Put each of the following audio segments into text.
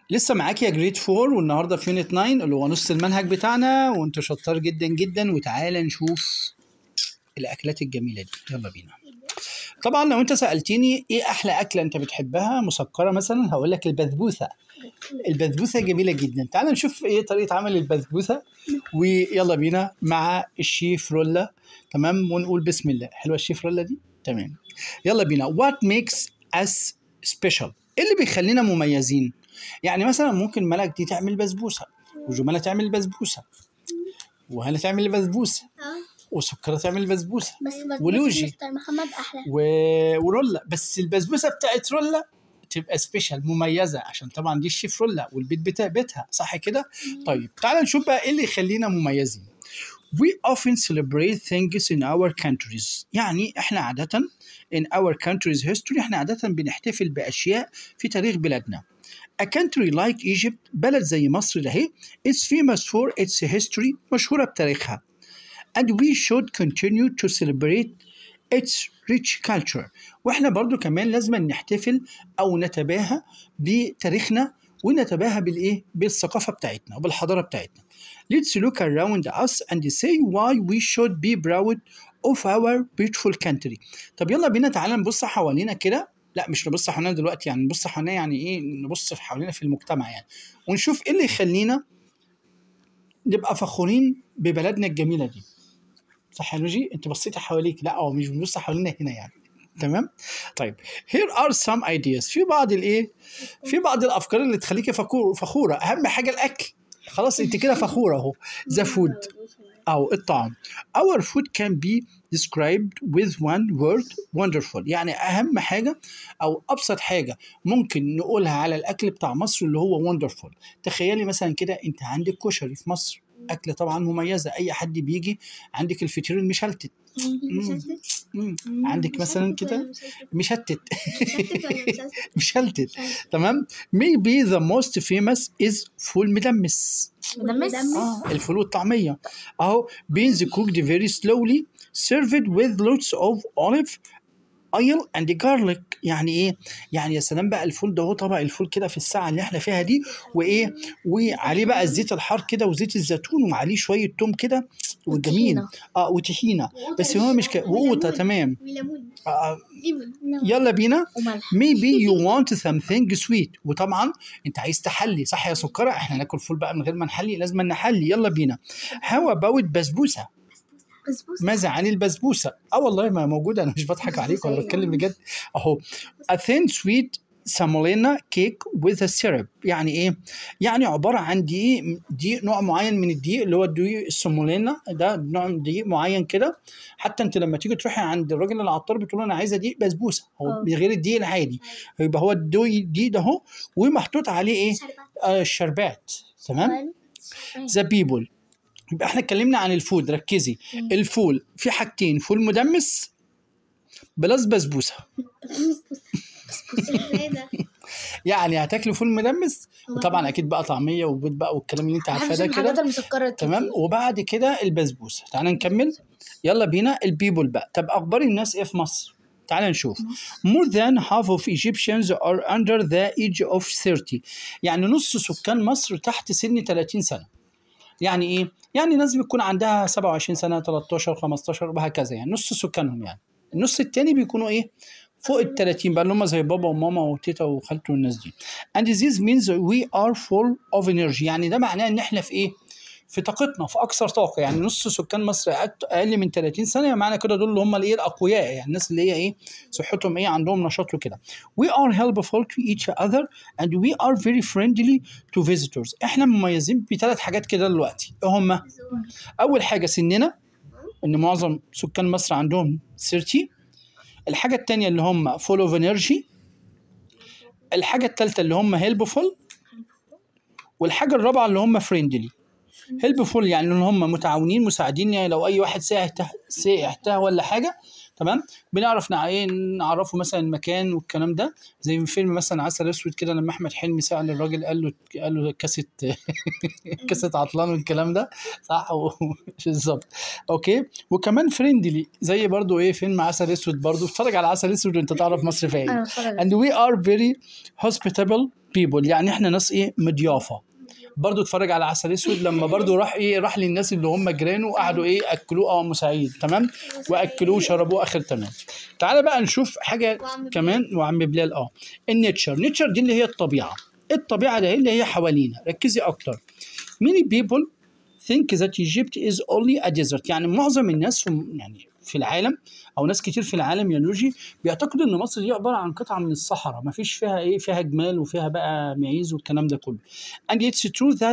لسه معاك يا جريد 4 والنهارده في يونت 9 اللي هو نص المنهج بتاعنا وانت شطار جدا جدا وتعالى نشوف الاكلات الجميله دي يلا بينا طبعا لو انت سالتني ايه احلى اكله انت بتحبها مسكره مثلا هقول لك البسبوسه البسبوسه جميله جدا تعال نشوف ايه طريقه عمل البسبوسه ويلا بينا مع الشيف رولا تمام ونقول بسم الله حلوه الشيف رولا دي تمام يلا بينا what makes us special ايه اللي بيخلينا مميزين يعني مثلا ممكن ملك دي تعمل بسبوسه وجمالة تعمل بسبوسه وهلا تعمل بسبوسه اه وسكرة تعمل بسبوسه بس بس ولوجي. بس مستر محمد احلى و... ورولا بس البسبوسه بتاعت رولا تبقى سبيشال مميزه عشان طبعا دي الشيف رولا والبيت بتاع بيتها صح كده طيب تعال نشوف بقى ايه اللي يخلينا مميزين We often celebrate things in our countries يعني احنا عادة in our country's history احنا عادة بنحتفل بأشياء في تاريخ بلادنا A country like Egypt بلد زي مصر ده هي is famous for its history مشهورة بتاريخها and we should continue to celebrate its rich culture واحنا برضو كمان لازم نحتفل او نتباهى بتاريخنا ونتباهى بالايه بالثقافه بتاعتنا وبالحضاره بتاعتنا let's look around us and say why we should be proud of our beautiful country طب يلا بينا تعالى نبص حوالينا كده لا مش نبص حوالينا دلوقتي يعني نبص حوالينا يعني ايه نبص في حوالينا في المجتمع يعني ونشوف ايه اللي يخلينا نبقى فخورين ببلدنا الجميله دي صح يا لوجي انت بصيتي حواليك لا هو مش بنبص حوالينا هنا يعني تمام طيب here are some ideas في بعض الايه في بعض الافكار اللي تخليكي فخور فخوره اهم حاجه الاكل خلاص انت كده فخوره اهو the food او الطعام our food can be described with one word wonderful يعني اهم حاجه او ابسط حاجه ممكن نقولها على الاكل بتاع مصر اللي هو wonderful تخيلي مثلا كده انت عندك كشري في مصر اكله طبعا مميزه اي حد بيجي عندك الفطير المشلتت مم. عندك مثلا كده مشتت مشلتت تمام maybe the most famous is فول مدمس مدمس اه الفول والطعميه اهو beans cooked very slowly served with lots of olive oil and garlic يعني ايه يعني يا سلام بقى الفول ده هو طبق الفول كده في الساعه اللي احنا فيها دي وايه وعليه بقى الزيت الحار كده وزيت الزيتون وعليه شويه توم كده وجميل وطحينة. اه وطحينه بس هو مش ك... وقوطه تمام وليمون آه ليمون يلا بينا وملح maybe you want something sweet وطبعا انت عايز تحلي صح يا سكره احنا ناكل فول بقى من غير ما نحلي لازم نحلي يلا بينا how about بسبوسه بسبوسه ماذا عن البسبوسه اه والله ما موجوده انا مش بضحك عليك ولا بتكلم بجد اهو a thin sweet semolina cake with a syrup يعني ايه يعني عباره عن دقيق دقيق نوع معين من الدقيق اللي هو الدقيق السمولينا ده نوع من دقيق معين كده حتى انت لما تيجي تروحي عند الراجل العطار بتقول له انا عايزه دقيق بسبوسه هو اه. من غير الدقيق العادي يبقى هو الدقيق الدقيق ده اهو ومحطوط عليه ايه آه الشربات تمام ذا بيبل يبقى احنا اتكلمنا عن الفود ركزي مم. الفول في حاجتين فول مدمس بلس بسبوسه يعني هتاكلي فول مدمس وطبعا اكيد بقى طعميه وبيض بقى والكلام اللي انت عارفاه ده كده المسكرة تمام وبعد كده البسبوسه تعال نكمل يلا بينا البيبل بقى طب اخبار الناس ايه في مصر تعال نشوف more than half of Egyptians are under the age of 30 يعني نص سكان مصر تحت سن 30 سنه يعني ايه يعني ناس بتكون عندها 27 سنه 13 15 وهكذا يعني نص سكانهم يعني النص التاني بيكونوا ايه فوق ال 30 بقى اللي هم زي بابا وماما وتيتا وخالته والناس دي and this means we are full of energy يعني ده معناه ان احنا في ايه في طاقتنا في اكثر طاقه يعني نص سكان مصر أقل- اقل من 30 سنه يعني معنى كده دول اللي هم الايه الاقوياء يعني الناس اللي هي ايه صحتهم ايه عندهم نشاط وكده we are helpful to each other and we are very friendly to visitors احنا مميزين بثلاث حاجات كده دلوقتي ايه هم اول حاجه سننا ان معظم سكان مصر عندهم 30 الحاجه الثانيه اللي هم full of energy الحاجه الثالثه اللي هم helpful والحاجه الرابعه اللي هم friendly هيلبفول يعني ان هم متعاونين مساعدين يعني لو اي واحد ساعه ساعه تاه ولا حاجه تمام بنعرف نع- ايه نعرفه مثلا المكان والكلام ده زي في فيلم مثلا عسل اسود كده لما احمد حلمي سال الراجل قال له قال له كاسه كاسه عطلان والكلام ده صح و- بالظبط اوكي وكمان فريندلي زي برضو ايه فيلم عسل اسود برضو اتفرج على عسل اسود وانت تعرف مصر فيها ايه انا بتفرج and we are very hospitable بيبول يعني احنا ناس ايه مضيافه برضو اتفرج على عسل اسود لما برضو راح ايه راح للناس اللي هم جيرانه وقعدوا ايه اكلوه اه مساعيد تمام واكلوه وشربوه اخر تمام تعالى بقى نشوف حاجه وعم كمان وعم بلال اه النيتشر نيتشر دي اللي هي الطبيعه الطبيعه ده اللي هي حوالينا ركزي اكتر many people think that Egypt is only a desert يعني معظم الناس في يعني في العالم او ناس كتير في العالم يا نوجي بيعتقدوا ان مصر دي عباره عن قطعه من الصحراء ما فيش فيها ايه فيها جمال وفيها بقى معيز والكلام ده كله and it's true that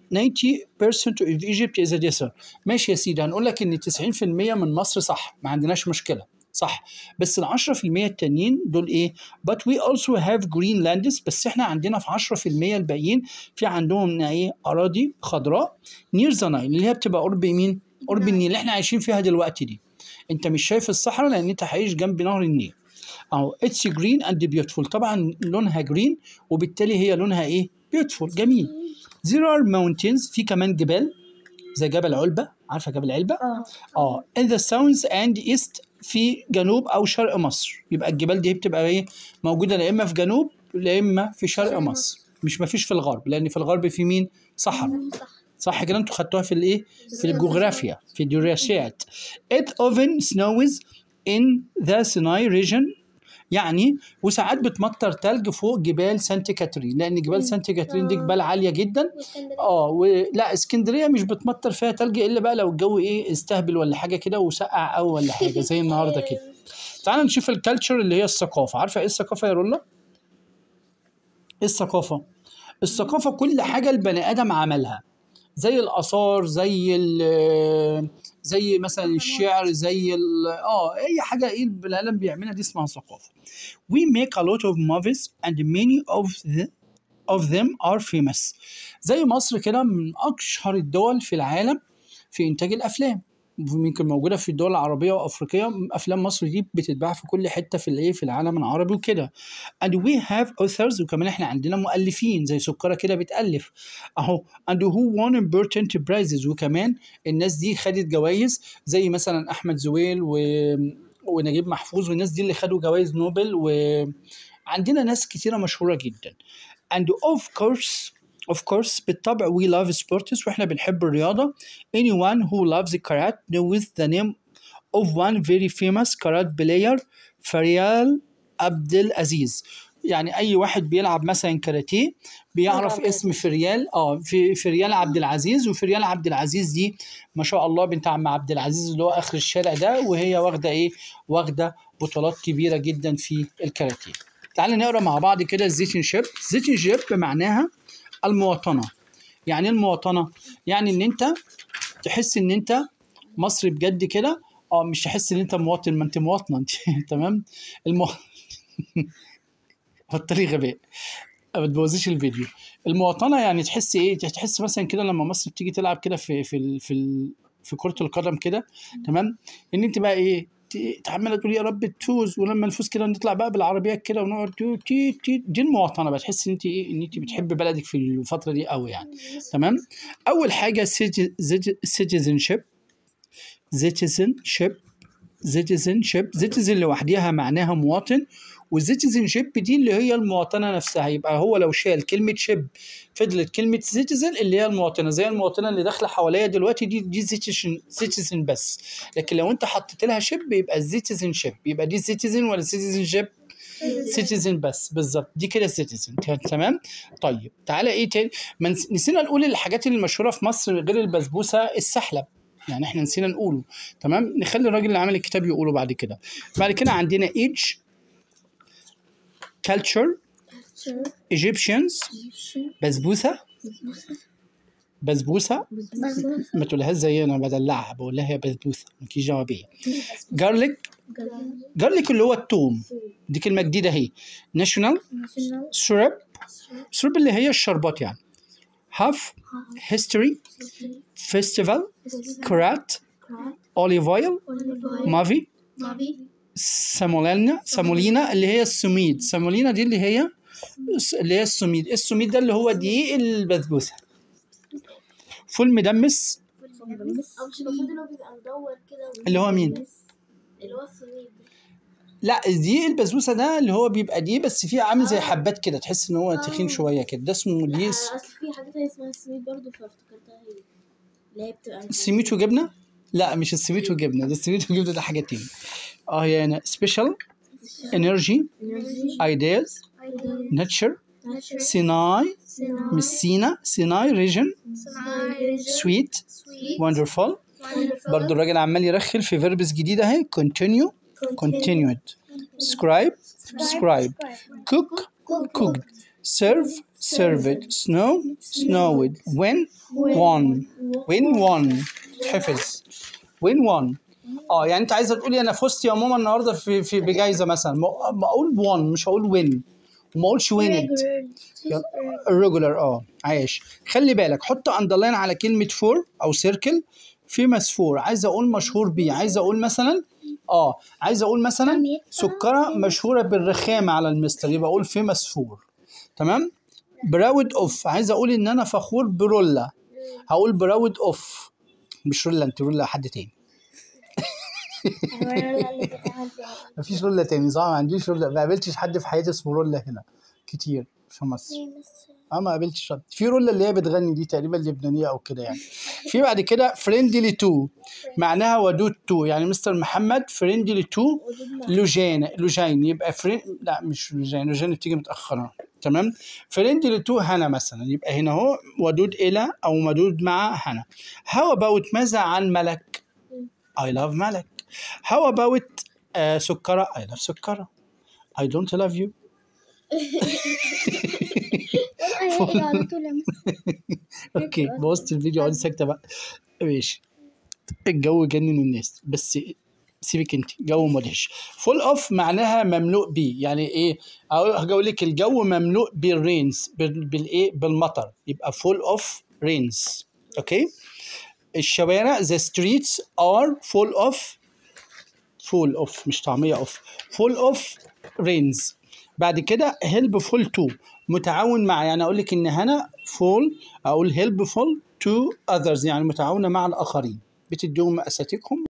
90% of Egypt is a desert ماشي يا سيدي هنقول لك ان 90% من مصر صح ما عندناش مشكله صح بس ال 10% التانيين دول ايه but we also have green lands بس احنا عندنا في 10% الباقيين في عندهم ايه اراضي خضراء نير ذا نايل اللي هي بتبقى قرب مين قرب النيل اللي احنا عايشين فيها دلوقتي دي انت مش شايف الصحراء لان انت عايش جنب نهر النيل اهو اتس جرين اند بيوتفول طبعا لونها جرين وبالتالي هي لونها ايه بيوتفول جميل there are mountains في كمان جبال زي جبل علبة عارفة جبل علبة اه اه in the south and east في جنوب او شرق مصر يبقى الجبال دي بتبقى ايه موجودة لا اما في جنوب لا اما في شرق شرق مصر مش مفيش في الغرب لان في الغرب في مين صحراء صح صح كده انتوا خدتوها في الايه في الجغرافيا في الدراسات it often snows in the Sinai region يعني وساعات بتمطر تلج فوق جبال سانت كاترين لان جبال سانت كاترين دي جبال عاليه جدا واسكندرية. اه ولا اسكندريه مش بتمطر فيها تلج الا بقى لو الجو ايه استهبل ولا حاجه كده وسقع قوي ولا حاجه زي النهارده كده تعال نشوف الكالتشر اللي هي الثقافه عارفه ايه الثقافه يا رولا ايه الثقافه الثقافه كل حاجه البني ادم عملها زي الاثار زي ال- زي مثلا الشعر زي ال- اه اي حاجه ايه البني ادم بيعملها دي اسمها ثقافه we make a lot of movies and many of the of them are famous زي مصر كده من اشهر الدول في العالم في انتاج الافلام يمكن موجوده في الدول العربيه وافريقيا افلام مصر دي بتتباع في كل حته في الايه في العالم العربي وكده and we have authors وكمان احنا عندنا مؤلفين زي سكره كده بتالف اهو and who won important prizes وكمان الناس دي خدت جوائز زي مثلا احمد زويل و ونجيب محفوظ والناس دي اللي خدوا جوائز نوبل وعندنا ناس كتيره مشهوره جدا and of course of course بالطبع we love sports واحنا بنحب الرياضة anyone who loves karate knows the name of one very famous karate player فريال عبد العزيز يعني اي واحد بيلعب مثلا كاراتيه بيعرف عبد اسم فريال اه في فريال عبد العزيز وفريال عبد العزيز دي ما شاء الله بنت عم عبد العزيز اللي هو اخر الشارع ده وهي واخده ايه واخده بطولات كبيره جدا في الكاراتيه تعالى نقرا مع بعض كده الزيتن شيب الزيتن شيب بمعناها المواطنه يعني إيه المواطنه يعني ان انت تحس ان انت مصري بجد كده اه مش تحس ان انت مواطن ما انت مواطنه انت تمام المو... بطلي غباء ما تبوظيش الفيديو المواطنه يعني تحس ايه تحس مثلا كده لما مصر بتيجي تلعب كده في في ال- في ال- في كره القدم كده تمام ان انت بقى ايه ت- عماله تقول يا رب تفوز ولما نفوز كده نطلع بقى بالعربيات كده ونقعد تو- تي تي دي المواطنه بقى تحس ان انت ايه ان انت بتحب بلدك في الفتره دي قوي يعني تمام اول حاجه citizenship citizenship citizenship citizen لوحدها معناها مواطن والcitizenship دي اللي هي المواطنه نفسها يبقى هو لو شال كلمه شيب فضلت كلمه citizen اللي هي المواطنه زي المواطنه اللي داخله حواليا دلوقتي دي دي citizen citizen بس لكن لو انت حطيت لها شيب يبقى citizenship يبقى دي citizen ولا citizenship سيتيزن بس بالظبط دي كده سيتيزن تمام طيب تعالى ايه تاني ما نس- نسينا نقول الحاجات اللي مشهوره في مصر غير البسبوسه السحلب يعني احنا نسينا نقوله تمام نخلي الراجل اللي عمل الكتاب يقوله بعد كده بعد كده عندنا ايج culture Egyptians بسبوسه بسبوسه ما تقولهاش زي انا بدلعها بقول لها هي بسبوسه مالكيش دعوه بيها جارليك جارليك اللي هو التوم دي كلمه جديده اهي ناشونال سورب سورب اللي هي الشربات يعني هاف هيستوري فيستيفال كرات اوليف اويل مافي سامولينا سامولينا اللي هي السميد سامولينا دي اللي هي اللي هي السميد السميد ده اللي هو دقيق البسبوسه فول مدمس او مش المفروض ان هو بيبقى مدور كده اللي هو مين؟ اللي هو السميد لا دي البسبوسه ده اللي هو بيبقى دي بس فيه عامل زي حبات كده تحس ان هو تخين آه. شويه كده ده اسمه لا ليس اصل في حاجه تانية اسمها السميد برضه فافتكرتها هي اللي هي بتبقى سميت وجبنه لا مش السميت وجبنه ده السميت وجبنه ده حاجه تاني اه هي هنا سبيشال انرجي ايدياز ناتشر سيناي مش سينا سيناي ريجن سويت وندرفول برضو الراجل عمال يرخل في فيربس جديده اهي continue continued scribe scribe cook cooked serve served snow snowed win won win won حفظ win won اه يعني انت عايزه تقولي انا فزت يا ماما النهارده في في بجائزه مثلا ما ما اقول won مش هقول win وما اقولش wined الريجولار اه عايش خلي بالك حط اندرلاين على كلمه فور او سيركل فيمس فور عايز اقول مشهور بيه عايز اقول مثلا اه عايز اقول مثلا سكره مشهوره بالرخامه على المستر يبقى اقول فيمس فور تمام براود اوف عايز اقول ان انا فخور برولا هقول براود اوف مش رولا انت رولا حد تاني مفيش رولا تاني صح ما عنديش رولا ما قابلتش حد في حياتي اسمه رولا هنا كتير في مصر اه ما قابلتش حد في رولا اللي هي بتغني دي تقريبا لبنانيه او كده يعني في بعد كده فريندلي تو معناها ودود تو يعني مستر محمد فريندلي تو لوجين لوجين يبقى فرين لا مش لوجين لوجين بتيجي متاخره تمام فريندلي تو هنا مثلا يبقى هنا اهو ودود الى او ودود مع هنا هاو اباوت ماذا عن ملك I love ملك هاو اباوت سكرة I love سكرة I don't love you اوكي بوظت الفيديو اقعدي ساكته بقى ماشي الجو جنن الناس بس سيبك انت جو مدهش فول اوف معناها مملوء بيه يعني ايه هاجي اقول لك الجو مملوء بالرينز بال- بالايه بالمطر يبقى فول اوف رينز اوكي الشوارع the streets are full of full of مش طعمية of full of rains بعد كده helpful to متعاون مع يعني اقول لك ان هنا full اقول helpful to others يعني متعاونة مع الاخرين بتديهم مقاساتكم